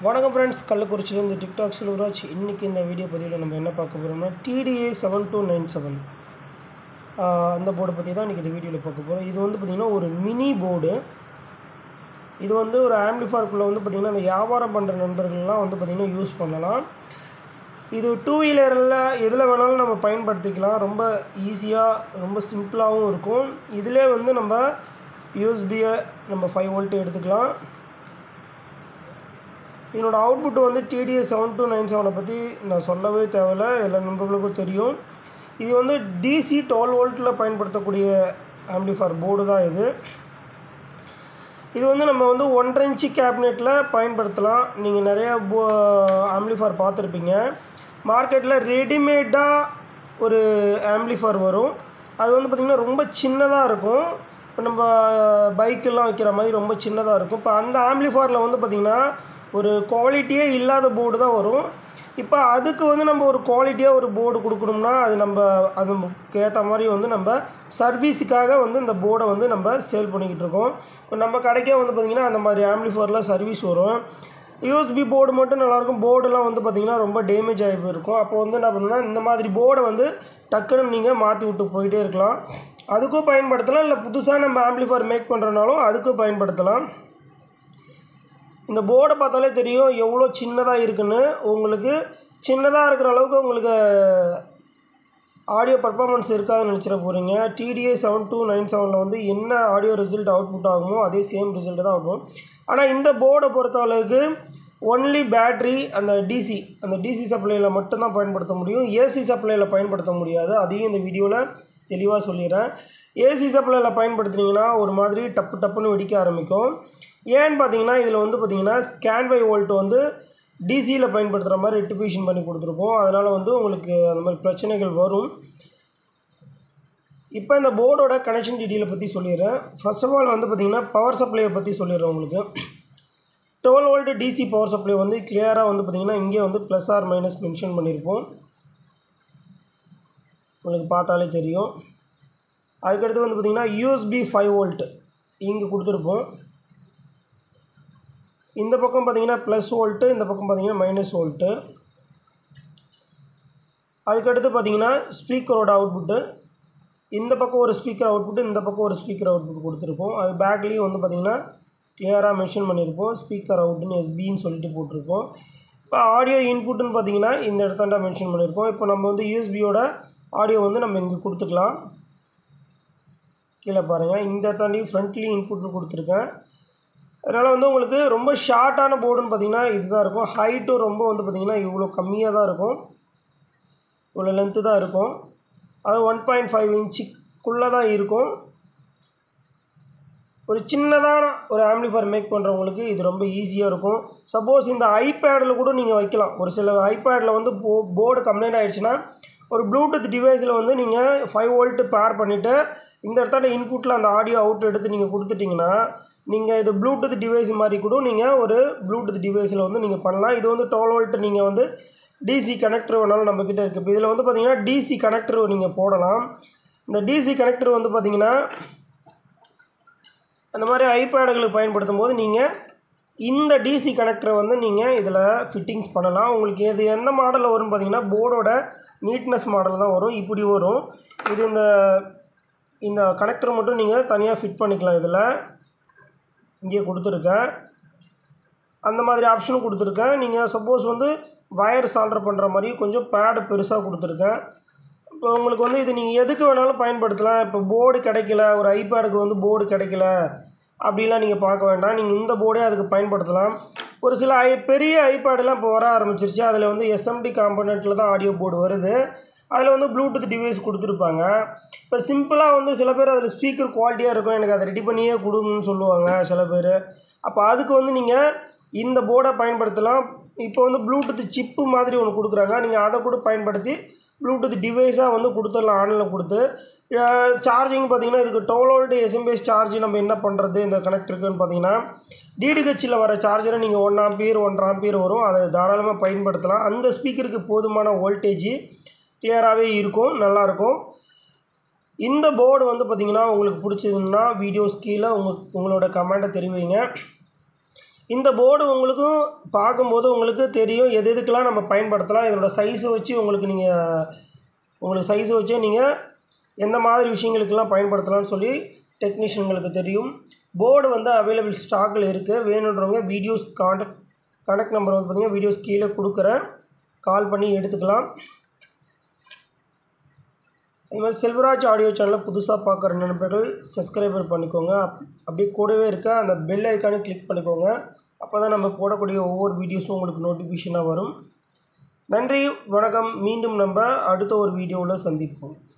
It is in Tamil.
வணக்கம் ஃப்ரெண்ட்ஸ் கள்ளக்குறிச்சியிலேருந்து டிக்டாக் செல்வராஜ் இன்றைக்கி இந்த வீடியோ பதிவில் நம்ம என்ன பார்க்க போகிறோம்னா TDA seven two nine seven அந்த போர்டை பற்றி தான் இன்றைக்கி இந்த வீடியோவில் பார்க்க போகிறோம் இது வந்து பார்த்திங்கன்னா ஒரு மினி போர்டு இது வந்து ஒரு ஆம்பிளிஃபார்க்குள்ளே வந்து பார்த்திங்கன்னா அந்த வியாபாரம் பண்ணுற நண்பர்கள்லாம் வந்து பார்த்திங்கன்னா யூஸ் பண்ணலாம் இது டூ வீலரில் எதில் வேணாலும் நம்ம பயன்படுத்திக்கலாம் ரொம்ப ஈஸியாக ரொம்ப சிம்பிளாகவும் இருக்கும் இதிலே வந்து நம்ம யூஎஸ்பியை நம்ம ஃபைவ் வோல்ட்டு எடுத்துக்கலாம் இதனோட அவுட்புட் வந்து டிடிஎஸ் செவன் டூ நைன் செவனை பற்றி நான் சொல்லவே தேவையில்ல எல்லா நண்பர்களுக்கும் தெரியும் இது வந்து டிசி டுவெல் வோல்ட்டில் பயன்படுத்தக்கூடிய ஆம்பிளிஃபார் போர்டு தான் இது இது வந்து நம்ம வந்து ஒன்றரை இன்ச்சு கேபினெட்டில் பயன்படுத்தலாம் நீங்கள் நிறைய போ ஆம்பிளிஃபார் பார்த்துருப்பீங்க மார்க்கெட்டில் ரெடிமேடாக ஒரு ஆம்பிளிஃபார் வரும் அது வந்து பார்த்திங்கன்னா ரொம்ப சின்னதாக இருக்கும் இப்போ நம்ம பைக்கெல்லாம் வைக்கிற மாதிரி ரொம்ப சின்னதாக இருக்கும் இப்போ அந்த ஆம்பிளிஃபாரில் வந்து பார்த்திங்கன்னா ஒரு குவாலிட்டியே இல்லாத போர்டு தான் வரும் இப்போ அதுக்கு வந்து நம்ம ஒரு குவாலிட்டியாக ஒரு போர்டு கொடுக்கணும்னா அது நம்ம அதுக்கு ஏற்ற மாதிரி வந்து நம்ம சர்வீஸுக்காக வந்து இந்த போர்டை வந்து நம்ம சேல் பண்ணிக்கிட்டு இருக்கோம் இப்போ நம்ம கடைக்கே வந்து பார்த்திங்கன்னா அந்த மாதிரி ஆம்பிளிஃபோரில் சர்வீஸ் வரும் யூஎஸ்பி போர்டு மட்டும் நல்லாயிருக்கும் போர்டுலாம் வந்து பார்த்திங்கன்னா ரொம்ப டேமேஜ் ஆகி போயிருக்கும் அப்போ வந்து என்ன பண்ணுன்னா இந்த மாதிரி போர்டை வந்து டக்குன்னு நீங்கள் மாற்றி விட்டு போயிட்டே இருக்கலாம் அதுக்கும் பயன்படுத்தலாம் இல்லை புதுசாக நம்ம ஆம்பிளிஃபைர் மேக் பண்ணுறனாலும் அதுக்கும் பயன்படுத்தலாம் இந்த போர்டை பார்த்தாலே தெரியும் எவ்வளோ சின்னதாக இருக்குன்னு உங்களுக்கு சின்னதாக இருக்கிற அளவுக்கு உங்களுக்கு ஆடியோ பர்ஃபார்மன்ஸ் இருக்காதுன்னு நினச்சிட போகிறீங்க டிடிஏ செவன் டூ நைன் செவனில் வந்து என்ன ஆடியோ ரிசல்ட் அவுட்புட் ஆகுமோ அதே சேம் ரிசல்ட் தான் ஆகும் ஆனால் இந்த போர்டை பொறுத்த அளவுக்கு ஒன்லி பேட்ரி அந்த டிசி அந்த டிசி சப்ளையில் மட்டும்தான் பயன்படுத்த முடியும் ஏசி சப்ளையில் பயன்படுத்த முடியாது அதையும் இந்த வீடியோவில் தெளிவாக சொல்லிடுறேன் ஏசி சப்ளையில் பயன்படுத்துனீங்கன்னா ஒரு மாதிரி டப்பு டப்புன்னு வெடிக்க ஆரம்பிக்கும் ஏன்னு பார்த்தீங்கன்னா இதில் வந்து பார்த்தீங்கன்னா ஸ்கேன்வை வோல்ட் வந்து டிசியில் பயன்படுத்துகிற மாதிரி ரெட்டிஃபிகேஷன் பண்ணி கொடுத்துருக்கோம் அதனால் வந்து உங்களுக்கு அந்த மாதிரி பிரச்சனைகள் வரும் இப்போ இந்த போர்டோட கனெக்ஷன் டீட்டெயிலை பற்றி சொல்லிடுறேன் ஃபர்ஸ்ட் ஆஃப் ஆல் வந்து பார்த்திங்கன்னா பவர் சப்ளையை பற்றி சொல்லிடுறேன் உங்களுக்கு twelve volt DC power supply வந்து கிளியராக வந்து பார்த்திங்கன்னா இங்கே வந்து ப்ளஸ் ஆர் மைனஸ் மென்ஷன் பண்ணியிருப்போம் உங்களுக்கு பார்த்தாலே தெரியும் அதுக்கடுத்து வந்து பார்த்திங்கன்னா யூஎஸ்பி ஃபைவ் வோல்ட் இங்கே கொடுத்துருப்போம் இந்த பக்கம் பார்த்தீங்கன்னா ப்ளஸ் வோல்ட்டு இந்த பக்கம் பார்த்தீங்கன்னா மைனஸ் வோல்ட்டு அதுக்கடுத்து பார்த்தீங்கன்னா ஸ்பீக்கரோட அவுட்புட்டு இந்த பக்கம் ஒரு ஸ்பீக்கர் அவுட்புட்டு இந்த பக்கம் ஒரு ஸ்பீக்கர் அவுட்புட் கொடுத்துருப்போம் அது பேக்லேயும் வந்து பார்த்திங்கன்னா கிளியராக மென்ஷன் பண்ணியிருப்போம் ஸ்பீக்கர் அவுட்டுன்னு எஸ்பின்னு சொல்லிட்டு போட்டிருப்போம் இப்போ ஆடியோ இன்புட்டுன்னு பார்த்தீங்கன்னா இந்த இடத்தாண்டா மென்ஷன் பண்ணியிருக்கோம் இப்போ நம்ம வந்து யூஎஸ்பியோட ஆடியோ வந்து நம்ம இங்கே கொடுத்துக்கலாம் கீழே பாருங்கள் இந்த இடத்தாண்டி ஃப்ரண்ட்லி இன்புட்னு கொடுத்துருக்கேன் அதனால் வந்து உங்களுக்கு ரொம்ப ஷார்ட்டான போர்டுன்னு பார்த்தீங்கன்னா இதுதான் இருக்கும் ஹைட்டும் ரொம்ப வந்து பார்த்திங்கன்னா இவ்வளோ கம்மியாக தான் இருக்கும் இவ்வளோ லென்த்து தான் இருக்கும் அது ஒன் பாயிண்ட் ஃபைவ் இன்ச்சுக்குள்ளே தான் இருக்கும் ஒரு சின்னதான ஒரு ஆம்பிளிஃபர் மேக் பண்ணுறவங்களுக்கு இது ரொம்ப ஈஸியாக இருக்கும் சப்போஸ் இந்த ஐபேடில் கூட நீங்கள் வைக்கலாம் ஒரு சில ஐபேடில் வந்து போ போர்டு கம்ப்ளைண்ட் ஆகிடுச்சுன்னா ஒரு ப்ளூடூத் டிவைஸில் வந்து நீங்கள் ஃபைவ் வோல்ட்டு பேர் பண்ணிவிட்டு இந்த இடத்துல இன்புட்டில் அந்த ஆடியோ அவுட் எடுத்து நீங்கள் கொடுத்துட்டிங்கன்னா நீங்கள் இது ப்ளூடூத் டிவைஸ் மாதிரி கூட நீங்கள் ஒரு ப்ளூடூத் டிவைஸில் வந்து நீங்கள் பண்ணலாம் இது வந்து டுவெல் வோல்ட்டு நீங்கள் வந்து டிசி கனெக்டர் வேணாலும் நம்மக்கிட்ட இருக்குது இப்போ இதில் வந்து பார்த்தீங்கன்னா டிசி கனெக்டர் நீங்கள் போடலாம் இந்த டிசி கனெக்டர் வந்து பார்த்தீங்கன்னா அந்த மாதிரி ஐபேடுகளுக்கு பயன்படுத்தும் போது நீங்கள் இந்த டிசி கனெக்டரை வந்து நீங்கள் இதில் ஃபிட்டிங்ஸ் பண்ணலாம் உங்களுக்கு எது எந்த மாடலில் வரும்னு பார்த்தீங்கன்னா போர்டோட நீட்னஸ் மாடல் தான் வரும் இப்படி வரும் இது இந்த இந்த கனெக்டர் மட்டும் நீங்கள் தனியாக ஃபிட் பண்ணிக்கலாம் இதில் இங்கே கொடுத்துருக்கேன் அந்த மாதிரி ஆப்ஷனும் கொடுத்துருக்கேன் நீங்கள் சப்போஸ் வந்து வயர் சால்டர் பண்ணுற மாதிரி கொஞ்சம் பேடு பெருசாக கொடுத்துருக்கேன் இப்போ உங்களுக்கு வந்து இது நீங்கள் எதுக்கு வேணாலும் பயன்படுத்தலாம் இப்போ போர்டு கிடைக்கல ஒரு ஐபேடுக்கு வந்து போர்டு கிடைக்கல அப்படிலாம் நீங்கள் பார்க்க வேண்டாம் நீங்கள் இந்த போர்டே அதுக்கு பயன்படுத்தலாம் ஒரு சில ஐ பெரிய ஐபேடெலாம் இப்போ வர ஆரம்பிச்சிருச்சு அதில் வந்து எஸ்எம்டி காம்பனண்ட்டில் தான் ஆடியோ போர்டு வருது அதில் வந்து ப்ளூடூத் டிவைஸ் கொடுத்துருப்பாங்க இப்போ சிம்பிளாக வந்து சில பேர் அதில் ஸ்பீக்கர் குவாலிட்டியாக இருக்கும் எனக்கு அதை ரெடி பண்ணியே கொடுங்கன்னு சொல்லுவாங்க சில பேர் அப்போ அதுக்கு வந்து நீங்கள் இந்த போர்டை பயன்படுத்தலாம் இப்போ வந்து ப்ளூடூத் சிப்பு மாதிரி ஒன்று கொடுக்குறாங்க நீங்கள் அதை கூட பயன்படுத்தி ப்ளூடூத் டிவைஸாக வந்து கொடுத்துடலாம் ஆன்லைனில் கொடுத்து சார்ஜிங் பார்த்தீங்கன்னா இதுக்கு டுவெல் வோல்ட் எஸ்எம்பிஎஸ் சார்ஜ் நம்ம என்ன பண்ணுறது இந்த கனெக்டருக்குன்னு பார்த்தீங்கன்னா டிடிஹெச்சில் வர சார்ஜரை நீங்கள் ஒன் ஆம்பியர் ஒன்றரை ஆம்பியர் வரும் அதை தாராளமாக பயன்படுத்தலாம் அந்த ஸ்பீக்கருக்கு போதுமான வோல்டேஜ் கிளியராகவே இருக்கும் நல்லாயிருக்கும் இந்த போர்டு வந்து பார்த்திங்கன்னா உங்களுக்கு பிடிச்சிருந்துன்னா வீடியோஸ் கீழே உங்கள் உங்களோட கமெண்ட்டை தெரிவிங்க இந்த போர்டு உங்களுக்கும் பார்க்கும்போது உங்களுக்கு தெரியும் எது எதுக்கெல்லாம் நம்ம பயன்படுத்தலாம் இதோட சைஸை வச்சு உங்களுக்கு நீங்கள் உங்களுக்கு சைஸை வச்சே நீங்கள் எந்த மாதிரி விஷயங்களுக்கெல்லாம் பயன்படுத்தலாம்னு சொல்லி டெக்னீஷியன்களுக்கு தெரியும் போர்டு வந்து அவைலபிள் ஸ்டாக்கில் இருக்குது வேணுன்றவங்க வீடியோஸ் காண்டக்ட் கான்டாக்ட் நம்பர் வந்து பார்த்திங்கன்னா வீடியோஸ் கீழே கொடுக்குறேன் கால் பண்ணி எடுத்துக்கலாம் அது மாதிரி செல்வராஜ் ஆடியோ சேனலை புதுசாக பார்க்குற நண்பர்கள் சப்ஸ்கிரைபர் பண்ணிக்கோங்க அப் அப்படியே கூடவே இருக்க அந்த பெல் ஐக்கானே கிளிக் பண்ணிக்கோங்க அப்போ தான் நம்ம போடக்கூடிய ஒவ்வொரு வீடியோஸும் உங்களுக்கு நோட்டிஃபிகேஷனாக வரும் நன்றி வணக்கம் மீண்டும் நம்ம அடுத்த ஒரு வீடியோவில் சந்திப்போம்